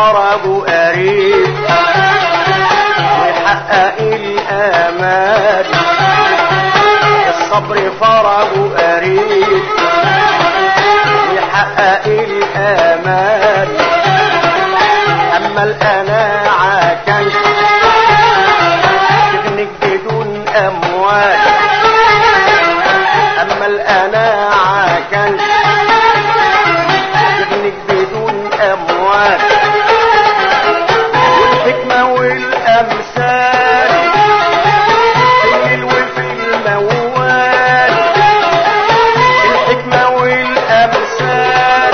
فرجه قريب ويحقق الامال الصبر فرجه قريب ويحقق الامال اما القناعة كان تغنيك بدون اموال اما القناعة كان تغنيك بدون اموال والحكمة والامثال في الليل وفي الموال الحكمة والامثال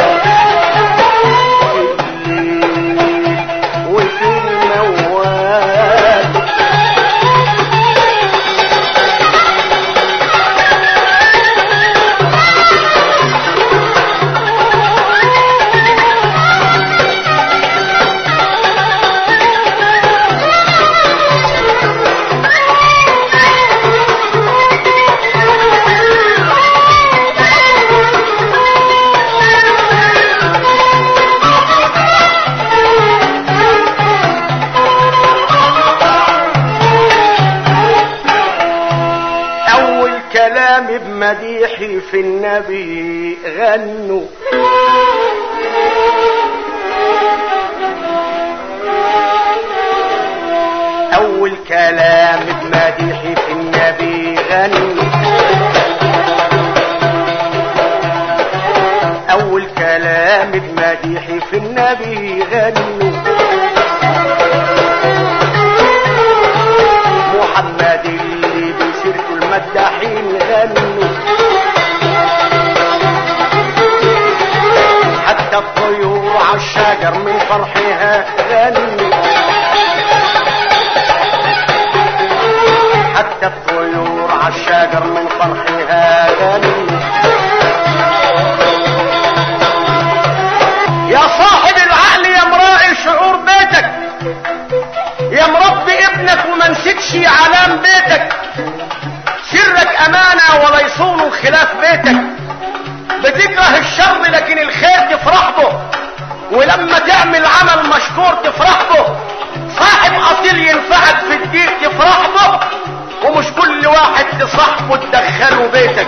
في الليل وفي الموال اول كلام بمديحي في النبي غنوا اول كلام بمديحي في النبي غنوا اول كلام بمديحي في النبي غنوا محمد اللي بسيرته المداحين غنوا حتى الطيور عالشجر من فرحها غنوا حتى الطيور عالشجر من فرحها غنوا يا صاحب العقل يا مراعي شعور بيتك يا مربي ابنك وما نسيتش علام بيتك سرك امانة ولا يصون خلاف بيتك بتكره الشر لكن الخير تفرح به ولما تعمل عمل مشكور تفرح به صاحب اصيل ينفعك في الدين تفرح به ومش كل واحد تصاحبه تدخله بيتك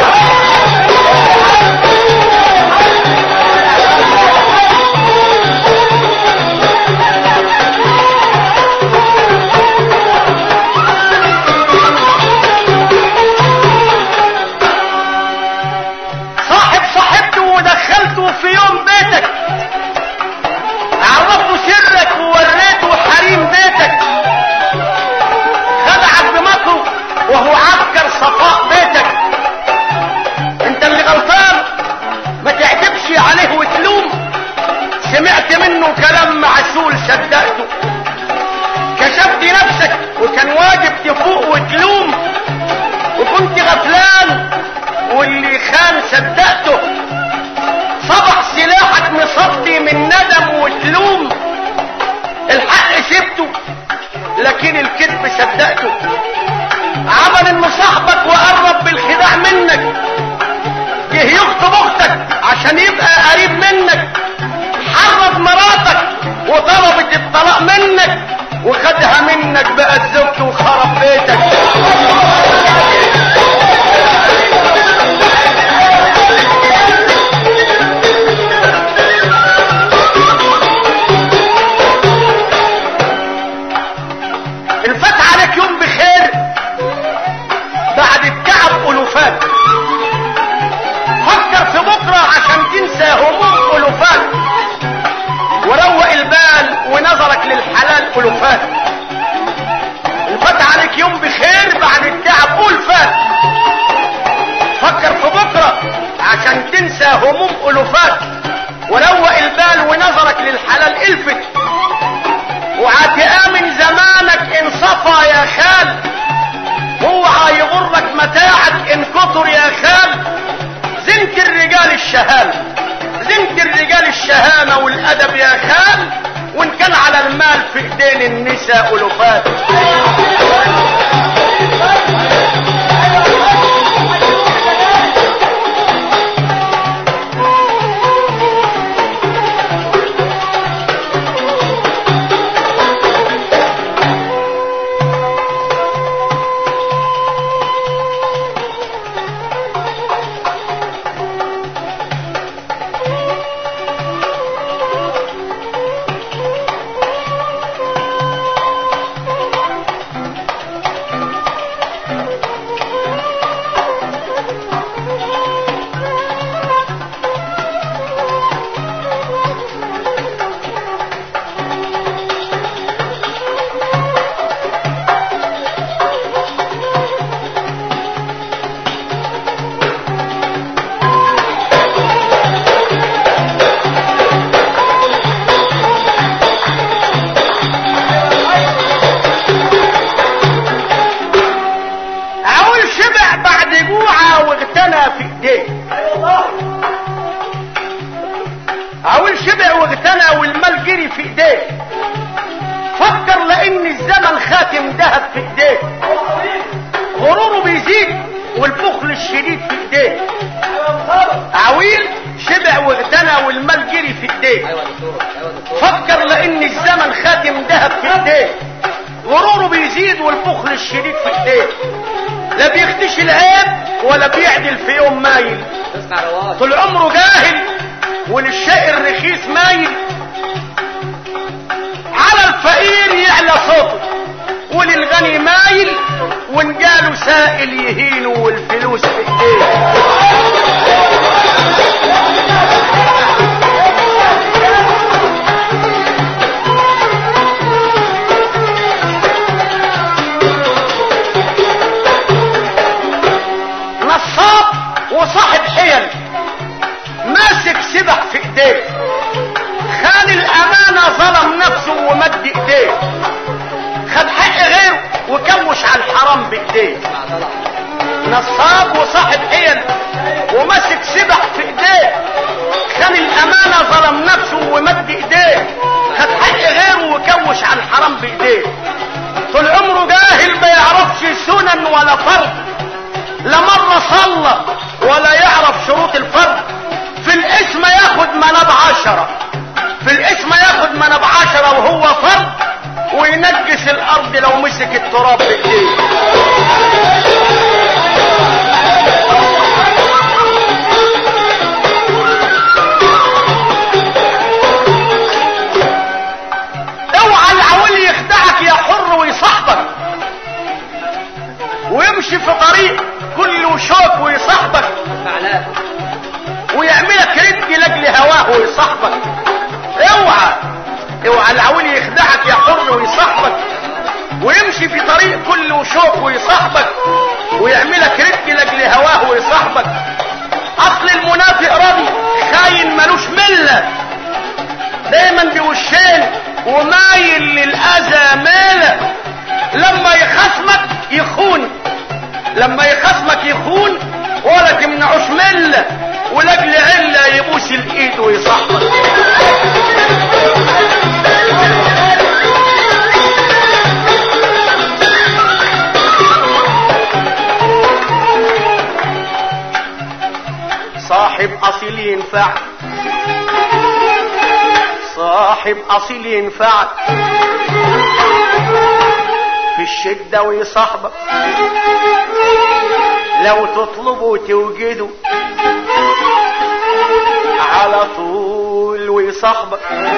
صاحب صاحبته ودخلته في يوم بيتك عرفته سرك ووريته حريم بيتك خدعك بمكره وهو عسكر صفاء بيتك انت اللي غلطان ما تعتبش عليه وتلوم سمعت منه كلام معسول صدقته كشفت نفسك وكان واجب تفوق وتلوم وكنت غفلان واللي خان صدقته صبح سلاحك مصدي من ندم وتلوم الحق سبته لكن الكذب صدقته عمل انه صاحبك وقرب بالخداع منك جه يخطب اختك عشان يبقى قريب منك حرض مراتك وطلبت الطلاق منك وخدها منك بقت زوجته وخرب بيتك الفات عليك يوم بخير بعد التعب ألوفات فكر في بكرة عشان تنسى هموم ألوفات وروق البال ونظرك للحلال ألوفات الفات عليك يوم بخير بعد التعب ألفات فكر في بكرة عشان تنسى هموم ألوفات وروق البال ونظرك للحلال الفت وعاد من زمانك انصفى يا خال اوعى يغرك متاعك ان كتر يا خال زنت الرجال الشهامة زنت الرجال الشهامة والادب يا خال وان كان على المال في ايدين النساء الوفات شبع بعد جوعه واغتنى في ايديه عاول شبع واغتنى والمال جري في ايديه فكر لان الزمن خاتم ذهب في ايديه غروره بيزيد والبخل الشديد في ايديه عويل شبع واغتنى والمال جري في ايديه ايوه يا دكتور ايوه يا دكتور فكر لان الزمن خاتم ذهب في ايديه غروره بيزيد والبخل الشديد في ايديه لا بيختشي العيب ولا بيعدل في يوم مايل تسمع رواج طول عمره جاهل وللشيء الرخيص مايل على الفقير يعلى صوته وللغني مايل وان جاله سائل يهينه والفلوس في ايديه نصاب وصاحب حيل ماسك سبح في ايديه خان الامانه ظلم نفسه ومد ايديه خد حق غيره وكمش على الحرام بايديه اسمع طلع نصاب وصاحب حيل وماسك سبح في ايديه خان الامانه ظلم نفسه ومد ايديه خد حق غيره وكوش على الحرام بايديه طول عمره جاهل ما يعرفش سنن ولا فرض لا مرة صلى ولا يعرف شروط الفرض في الاسم ياخد مناب عشرة في الاسم ياخد مناب عشرة وهو فرض وينجس الارض لو مسك التراب بايديه اوعى العول يخدعك يا حر ويصاحبك ويمشي في طريق كله شوك ويصاحبك اسمع لا ويعملك رد لاجل هواه ويصاحبك اوعى اوعى العول يخدعك يا حر ويصاحبك ويمشي في طريق كله شوك ويصاحبك ويعملك رد لاجل هواه ويصاحبك اصل المنافق راضي خاين ملوش مله دايما بوشين ومايل للاذى ماله لما يخصمك يخون لما يخصمك يخون ولا تمنعوش مله ولاجل عله يبوس الايد ويصاحبك صاحب اصيل ينفعك صاحب اصيل ينفعك في الشدة ويصاحبك لو تطلبه توجده على طول ويصاحبك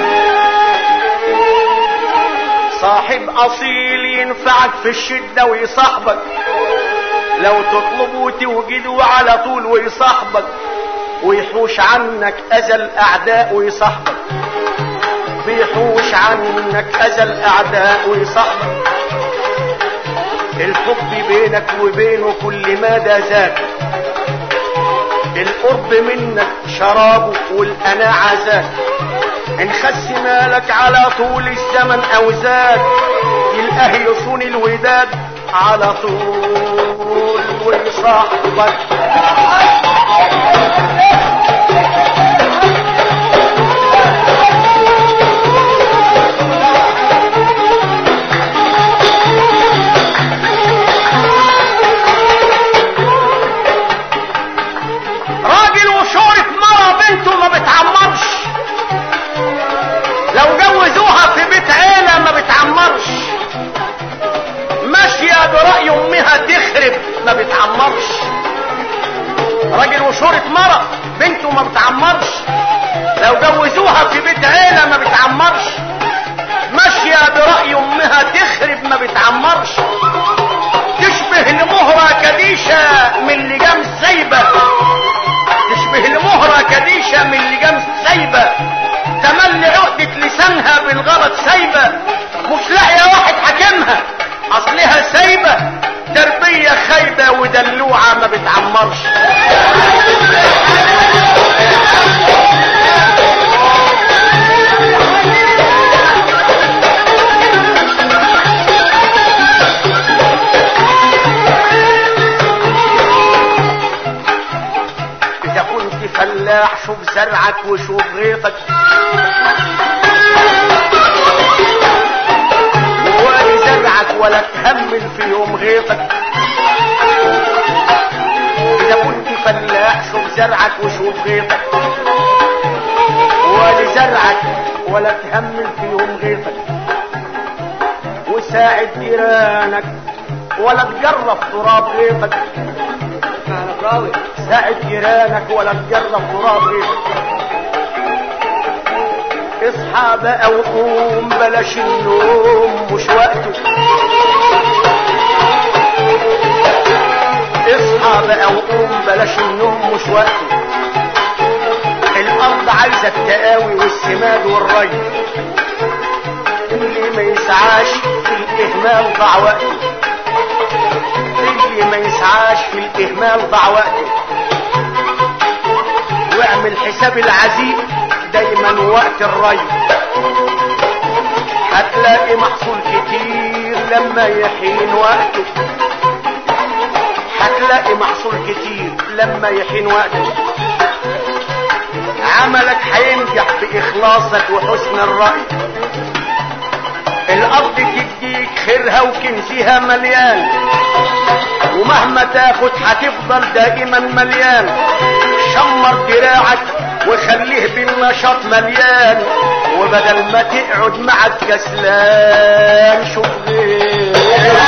صاحب اصيل ينفعك في الشدة ويصاحبك لو تطلبه توجده على طول ويصاحبك ويحوش عنك اذى الاعداء ويصاحبك بيحوش عنك اذى الاعداء ويصاحبك الحب بينك وبينه كل مدى زاد القرب منك شرابه والقناعة زاد ان خس مالك على طول الزمن او زاد يلقاه يصون الوداد على طول ويصاحبك راجل وشورة مرة بنته ما بتعمرش لو جوزوها في بيت عيلة ما بتعمرش ماشية برأي امها تخرب ما بتعمرش راجل وشورة مرة بنته ما بتعمرش لو جوزوها في بيت عيلة ما بتعمرش ماشية برأي امها تخرب ما بتعمرش تشبه لمهرة كديشة من لجام سايبة تشبه لمهرة كديشة من لجام سايبة تملي عقدة لسانها بالغلط سايبة مش لاقية واحد حاكمها اصلها سايبة تربية خايبة ودلوعة ما بتعمرش فلاح شوف زرعك وشوف غيطك ووالي زرعك ولا تهمل في يوم غيطك اذا كنت فلاح شوف زرعك وشوف غيطك ووالي زرعك ولا تهمل في يوم غيطك وساعد جيرانك ولا تجرب تراب غيطك معنى براوي ساعد جيرانك ولا تجرب تراب غيرك اصحى بقى وقوم بلاش النوم مش وقته اصحى بقى وقوم بلاش النوم مش وقته الارض عايزه التقاوي والسماد والري اللي ما يسعاش في الاهمال ضاع وقته اللي ما يسعاش في الاهمال ضاع وقته واعمل حساب العزيء دايما وقت الري هتلاقي محصول كتير لما يحين وقته هتلاقي محصول كتير لما يحين وقته عملك هينجح بإخلاصك وحسن الرأي الأرض تديك خيرها وكنزها مليان ومهما تاخد هتفضل دائما مليان شمر دراعك وخليه بالنشاط مليان وبدل ما تقعد معك كسلان شوف غيرك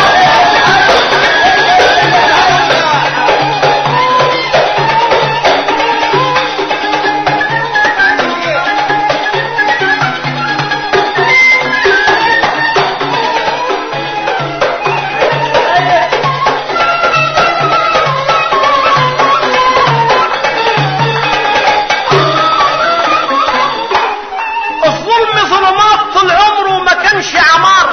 الظلم ظلمات طول عمره ما كانش عمار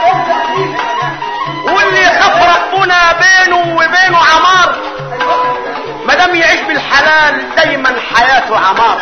واللي يخاف ربنا بينه وبينه عمار ما دام يعيش بالحلال دايما حياته عمار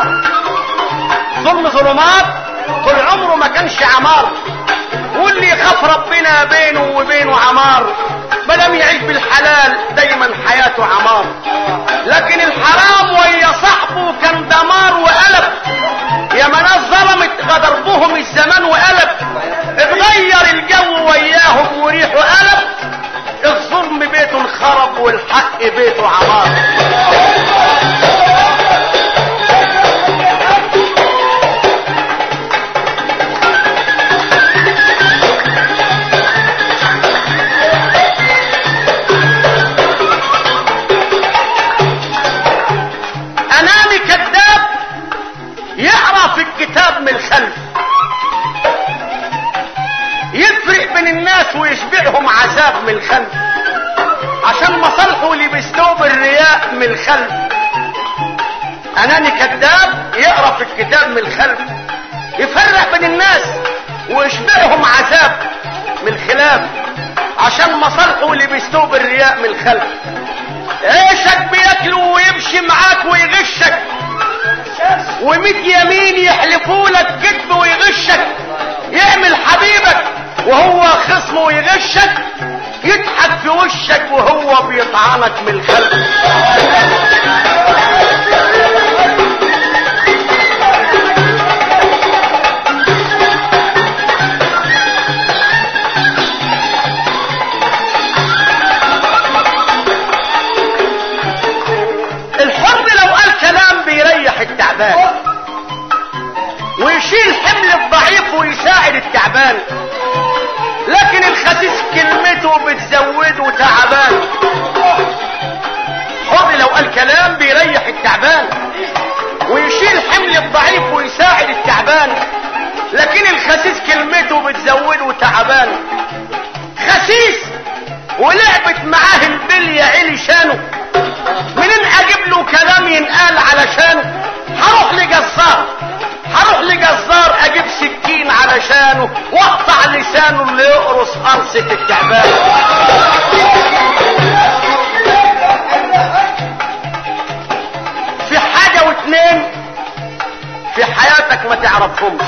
ظلم ظلمات طول عمره ما كانش عمار واللي يخاف ربنا بينه وبينه عمار ما دام يعيش بالحلال دايما حياته عمار لكن الحرام ويا صاحبه كان دمار وقلب يا ما ناس ظلمت غدر بهم الزمان وقلب اتغير الجو وياهم وريحه قلب الظلم بيته انخرب والحق بيته عمار اناني كذاب يقرا في الكتاب من الخلف يفرق بين الناس ويشبعهم عذاب من الخلف عشان مصالحه اللي بيستوب الرياء من الخلف اناني كذاب يقرا في الكتاب من الخلف يفرق بين الناس ويشبعهم عذاب من الخلاف عشان مصالحه اللي بيستوب الرياء من الخلف عيشك بياكله ويمشي معاك ويغشك وميت يمين يحلفوا لك كذب ويغشك يعمل حبيبك وهو خصمه ويغشك يضحك في وشك وهو بيطعنك من الخلف الحر لو قال كلام بيريح التعبان ويشيل حمل الضعيف ويساعد التعبان لكن الخسيس كلمته بتزوده تعبان حر لو قال كلام بيريح التعبان ويشيل حمل الضعيف ويساعد التعبان لكن الخسيس كلمته بتزوده تعبان خسيس ولعبت معاه البلية علي شانه منين اجيب له كلام ينقال علشانه هروح لجزار هروح لجزار اجيب سكين علشانه واقطع لسانه اللي يقرص قرصة التعبان في حاجة واتنين في حياتك ما تعرفهمش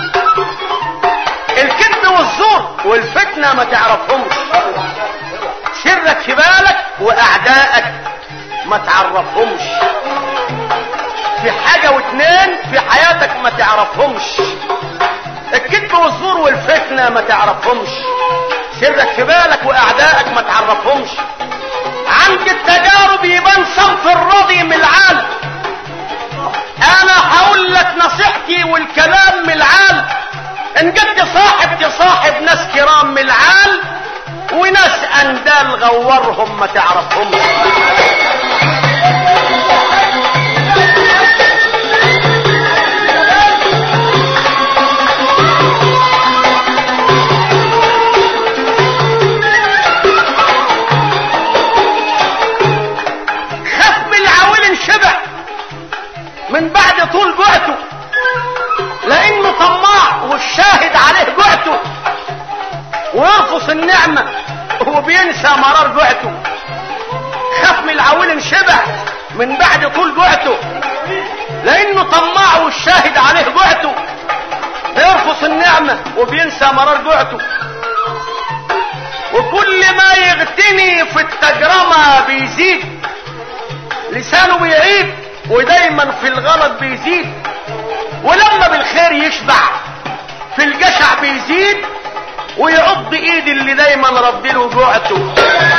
الكذب والزور والفتنة ما تعرفهمش سرك في بالك واعدائك ما تعرفهمش في حاجة واتنين في حياتك ما تعرفهمش الكذب والزور والفتنة ما تعرفهمش سرك في بالك واعدائك ما تعرفهمش عند التجارب يبان صنف الرضي من العال انا هقول لك نصيحتي والكلام من العال ان جد صاحب تصاحب ناس كرام من العال وناس اندال غورهم ما تعرفهمش خاف من العويل انشبع من بعد طول جوعته لانه طماع والشاهد عليه جوعته ويرفض النعمة وبينسى مرار جوعته خاف من العويل انشبع من بعد طول جوعته لانه طماع والشاهد عليه جوعته بيرفض النعمة وبينسى مرار جوعته وكل ما يغتني في التجرمة بيزيد لسانه بيعيب ودايما في الغلط بيزيد ولما بالخير يشبع في الجشع بيزيد ويعض ايد اللي دايما ردله جوعته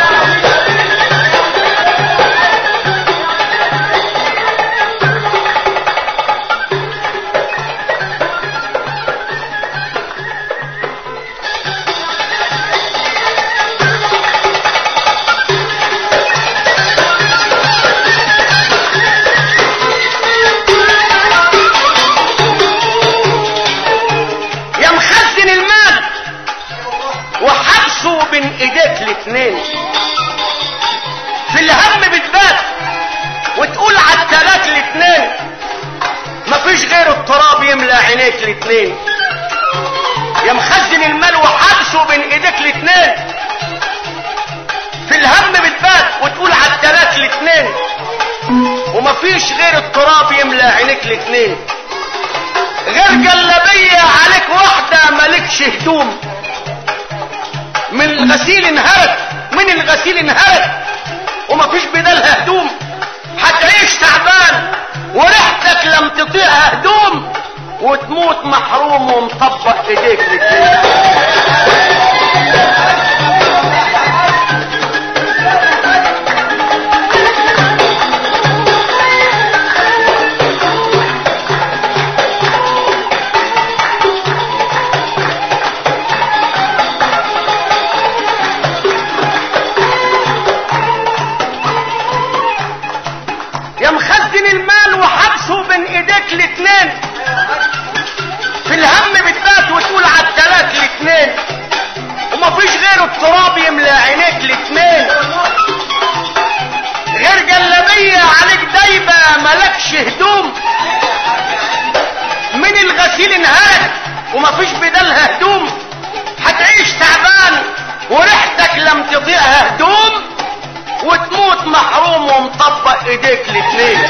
يا مخزن المال وحبسه بين ايديك الاتنين في الهم بتبات وتقول على التلات الاتنين مفيش غير التراب يملى عينيك الاتنين يا مخزن المال وحبسه بين ايديك الاتنين في الهم بتبات وتقول على التلات الاتنين ومفيش غير التراب يملى عينيك الاتنين غير جلبية عليك واحدة مالكش هدوم من الغسيل انهرت من الغسيل انهرت ومفيش بدالها هدوم هتعيش تعبان وريحتك لم تطيعها هدوم وتموت محروم ومطبق ايديك الاتنين يا مخزن المال وحبسه بين ايديك الاتنين في الهم بتبات وتقول على التلات الاتنين ومفيش غير التراب يملى عينيك الاتنين غير جلبية عليك دايبة ملكش هدوم من الغسيل انهارت ومفيش بدالها هدوم هتعيش تعبان وريحتك لم تطيعها هدوم وتموت محروم ومطبق ايديك الاتنين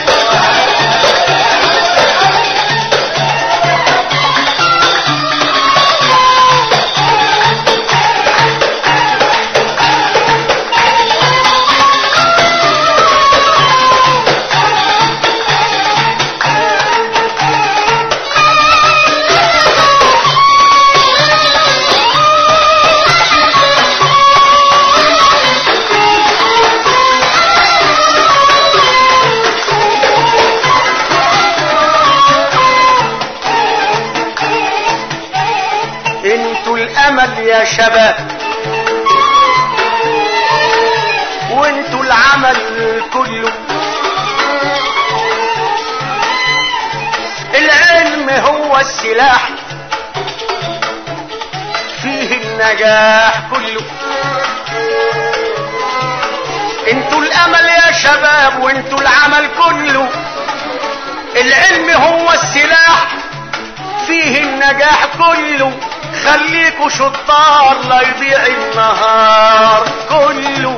انتوا الامل يا شباب وانتوا العمل كله العلم هو السلاح فيه النجاح كله انتوا الامل يا شباب وانتوا العمل كله العلم هو السلاح فيه النجاح كله خليكوا شطار لا يضيع النهار كله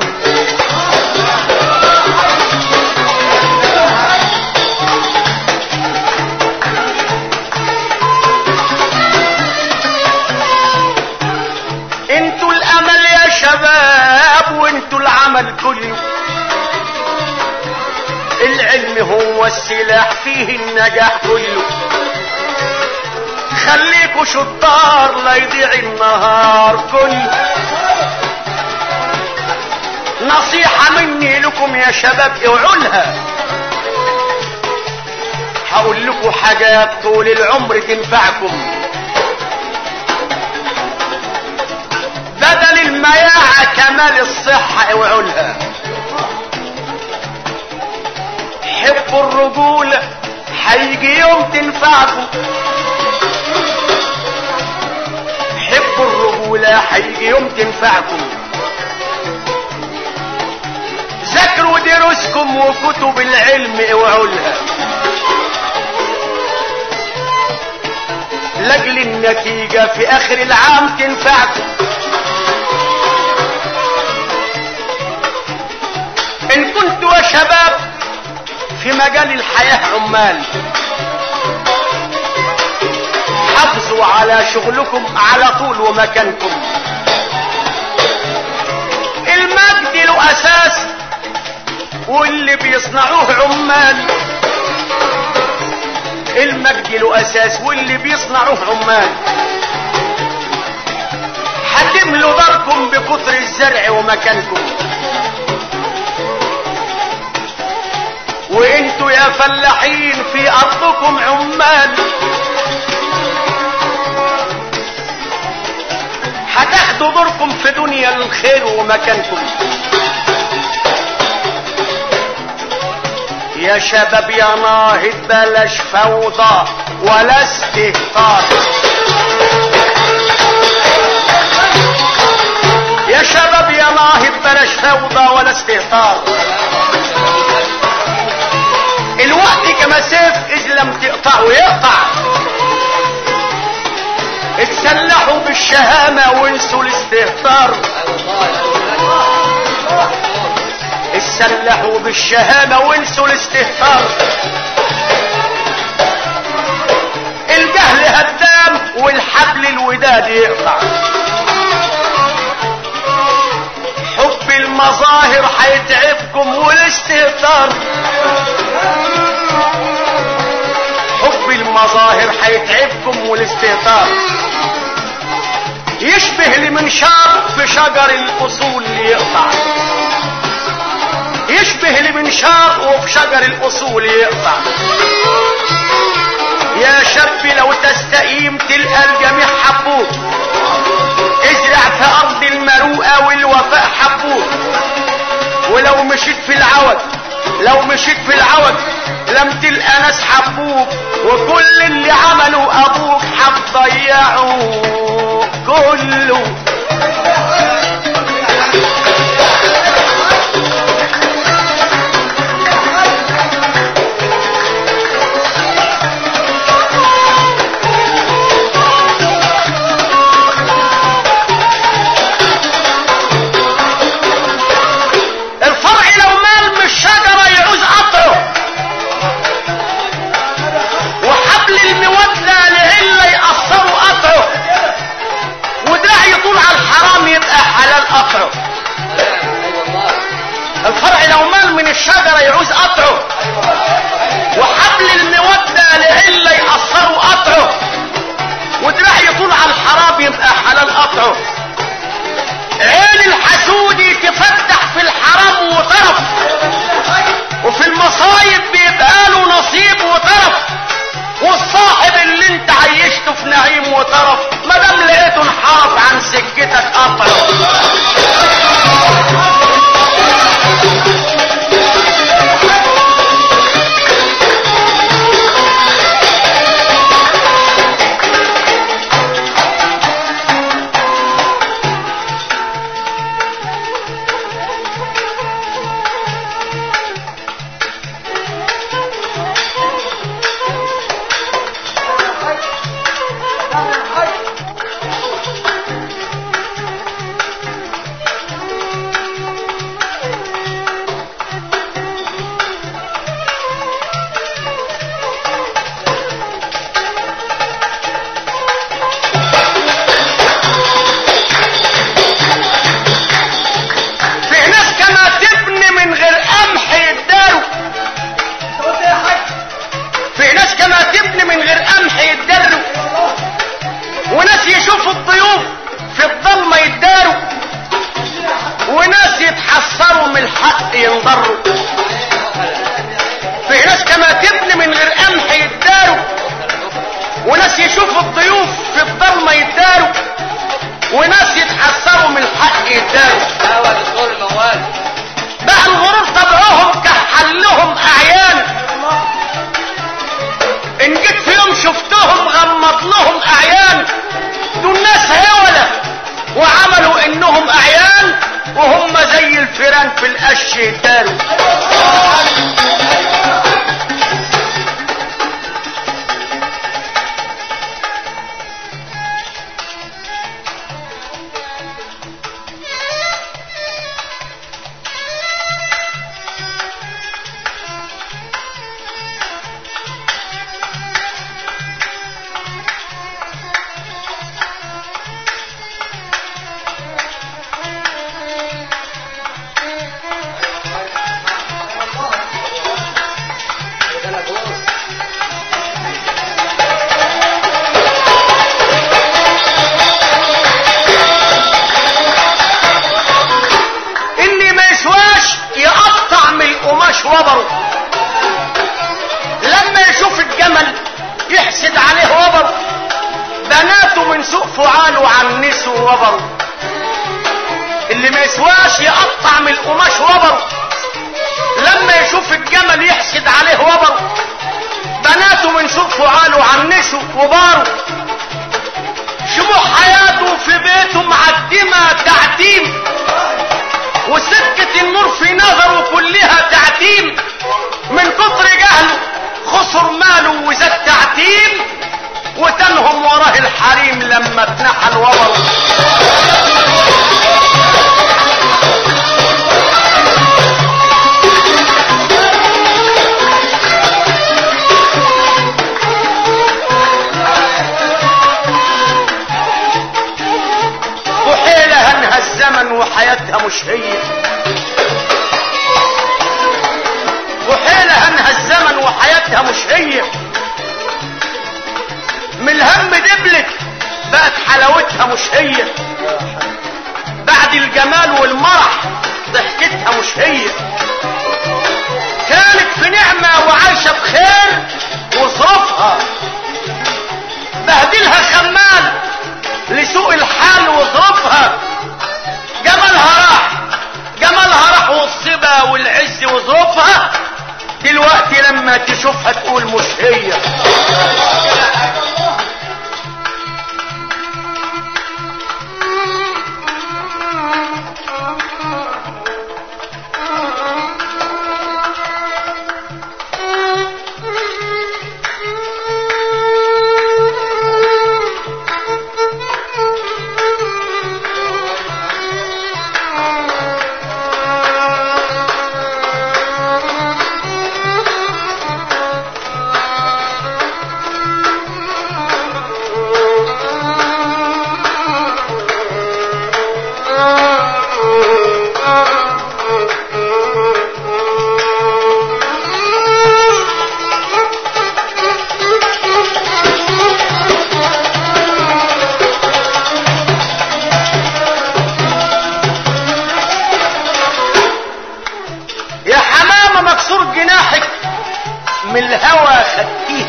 انتوا الامل يا شباب وانتوا العمل كله العلم العلم هو السلاح فيه النجاح كله خليكوا شطار لا يضيع النهار كله نصيحة مني لكم يا شباب اوعوا لها هقول لكم حاجات طول العمر تنفعكم بدل المياعة كمال الصحة اوعوا لها حبوا الرجولة هيجي يوم تنفعكم حبوا الرجولة هيجي يوم تنفعكم ذاكروا دروسكم وكتب العلم اوعوا لها لاجل النتيجة في اخر العام تنفعكم ان كنتوا يا شباب في مجال الحياة عمال حافظوا على شغلكم على طول ومكانكم المجد له اساس واللي بيصنعوه عمال المجد له اساس واللي بيصنعوه عمال هتملوا داركم بكتر الزرع ومكانكم وانتوا يا فلاحين في ارضكم عمال هتاخدوا دوركم في دنيا الخير ومكانكم يا شباب يا ناهض بلاش فوضى ولا استهتار يا شباب يا ناهض بلاش فوضى ولا استهتار الوقت كما سيف اذ لم تقطعه يقطع اتسلحوا بالشهامة وانسوا الاستهتار اتسلحوا بالشهامة وانسوا الاستهتار الجهل هدام والحبل الوداد يقطع حب المظاهر هيتعبكم والاستهتار حب المظاهر هيتعبكم والاستهتار يشبه المنشار في شجر الاصول يقطع يشبه المنشار وفي شجر الاصول يقطع يا شاب لو تستقيم تلقى الجميع حبوك ازرع في ارض المروءه والوفاء حبوك ولو مشيت في العوج لو مشيت في العوج لم تلقى ناس حبوك وكل اللي عمله ابوك هتضيعه كله الفرع لو مال من الشجرة يعوز قطعه وحبل المودة لعلة يقصروا قطعه ودراع يطول على الحرام يبقى حلال قطعه الفرع لو مال من الشجرة يعوز قطعه وحبل المودة لعلة يقصروا قطعه ودراع يطول على الحرام يبقى حلال قطعه عين الحسودي تفتح في الحرام وطرف وفي المصايب بيبقى له نصيب وطرف والصاحب اللي انت عيشته في نعيم وطرف ما دام لقيته انحرف عن سكتك قطعه ناس هولة وعملوا انهم اعيان وهم زي الفيران في القش يتداروا ده انا بوظ اللي ما يسواش يقطع من القماش وبره لما يشوف الجمل يحسد عليه وبره بناته من سوء فعاله عنسوا وبره اللي ما يسواش يقطع من القماش وبره لما يشوف الجمل يحسد عليه وبره بناته من سوء فعاله عنسوا وباروا شموع حياته في بيته معدمة تعتيم وسكة النور في نظره كلها تعتيم من كتر جهله خسر ماله وزاد تعتيم وتنهم وراه الحريم لما اتنحل وبره وحيلة هنها الزمن وحياتها مش هي وحيلة هنها الزمن وحياتها مش هي من الهم دبلت بقت حلاوتها مش هي بعد الجمال والمرح ضحكتها مش هي كانت في نعمة وعايشة بخير وظروفها بهدلها خمال لسوء الحال وظروفها جمالها راح جمالها راح والصبا والعز وظروفها دلوقتي لما تشوفها تقول مش هي يا حمامة مكسور جناحك من الهوى خدتيه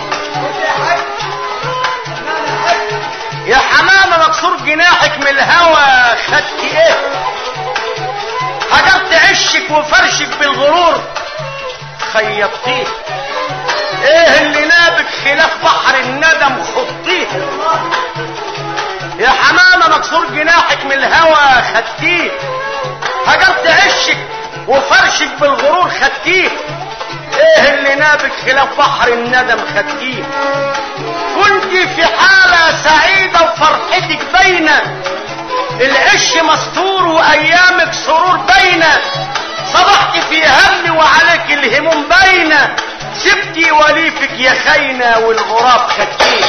يا حمامة مكسور جناحك من الهوى خدت ايه هجرت عشك وفرشك بالغرور خيطتيه ايه اللي نابك خلاف بحر الندم خطيه يا حمامة مكسور جناحك من الهوى خدتيه هجرت عشك وفرشك بالغرور خدتيه ايه اللي نابك خلاف بحر الندم خدتيه كنت في حالة سعيدة وفرحتك باينة العش مستور وايامك سرور باينة صبحت في هم وعليك الهموم باينة سبتي وليفك يا خاينة والغراب خدتيه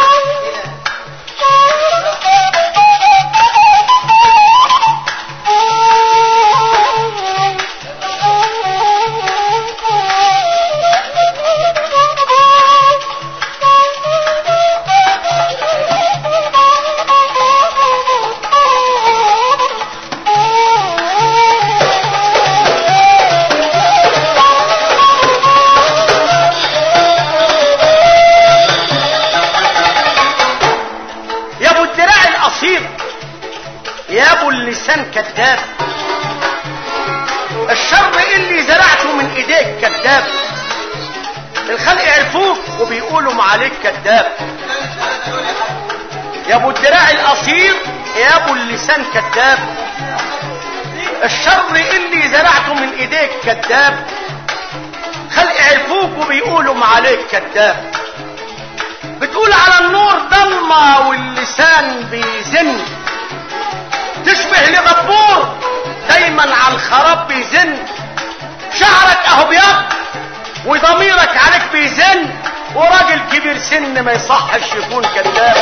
Oh لسان كذاب الشر اللي زرعته من ايديك كذاب الخلق عرفوك وبيقولوا معاليك كذاب يا ابو الدراع القصير يا ابو اللسان كذاب الشر اللي زرعته من ايديك كذاب خلق عرفوك وبيقولوا معاليك كذاب بتقول على النور ضلمة واللسان بيزن تشبه لغبور دايما على الخراب بيزن شعرك اهو بيض وضميرك عليك بيزن وراجل كبير سن ما يصحش يكون كذاب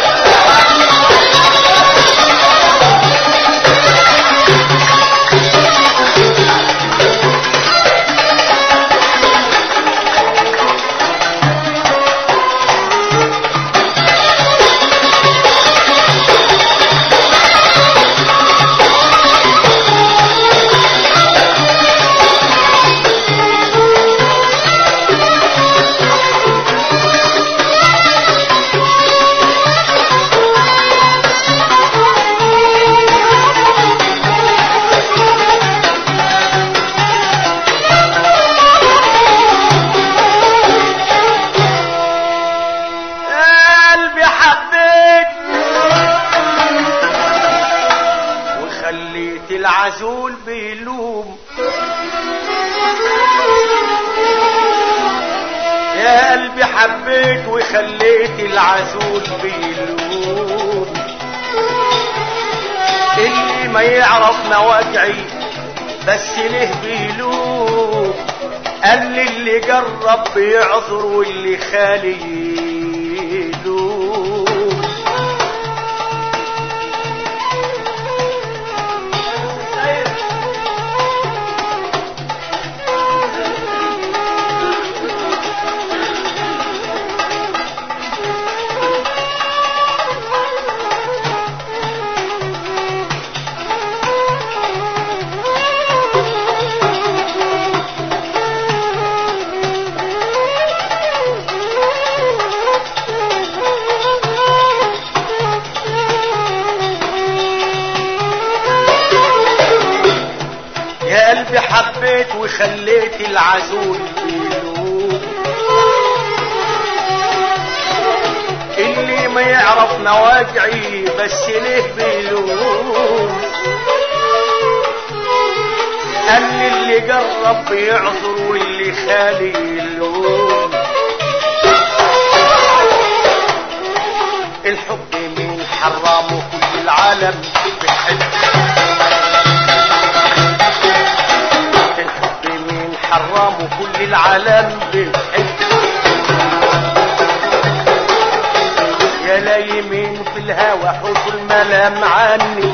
قلبي حبيت وخليت العزول بيلوم يا قلبي حبيت وخليت العزول بيلوم اللي ما يعرف مواجعي بس ليه بيلوم قال لي اللي جرب بيعذر واللي خالي يلوم يا قلبي حبيت وخليت العزول بيلوم اللي ما يعرف مواجعي بس ليه بيلوم قال لي اللي جرب بيعذر واللي خالي يلوم الحب مين حرامه كل العالم بتحب الحب مين حرامه كل العالم بتحب يا لا يمين في الهوى حوش الملام عني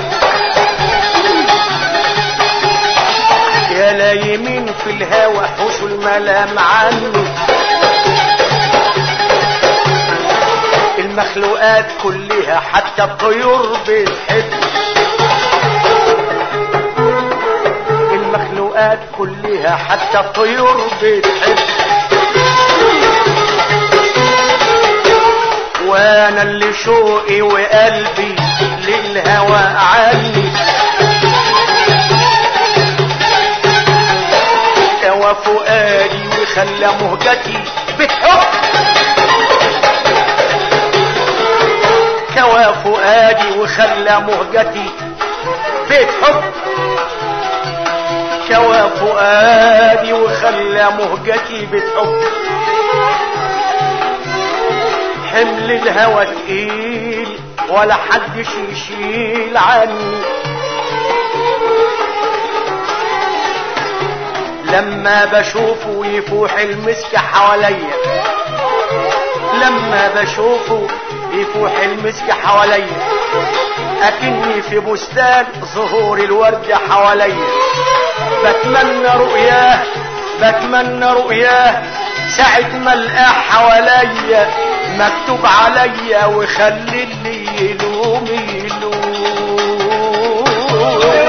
يا لا يمين في الهوى حوش الملام عني المخلوقات كلها حتى الطيور بتحب المخلوقات كلها حتى الطيور بتحب وانا اللي شوقي وقلبي للهوى عني كوى فؤادي وخلى مهجتي بتحب كوى فؤادي وخلى مهجتي بيت حب كوى فؤادي وخلى مهجتي بيت حب حمل الهوى تقيل ولا حدش يشيل عني لما بشوفه يفوح المسك حواليا لما بشوفه يفوح المسك حواليا اكني في بستان ظهور الورد حواليا بتمنى رؤياه بتمنى رؤياه ساعة ما القاه حواليا مكتوب عليا وخلي اللي يلوم يلوم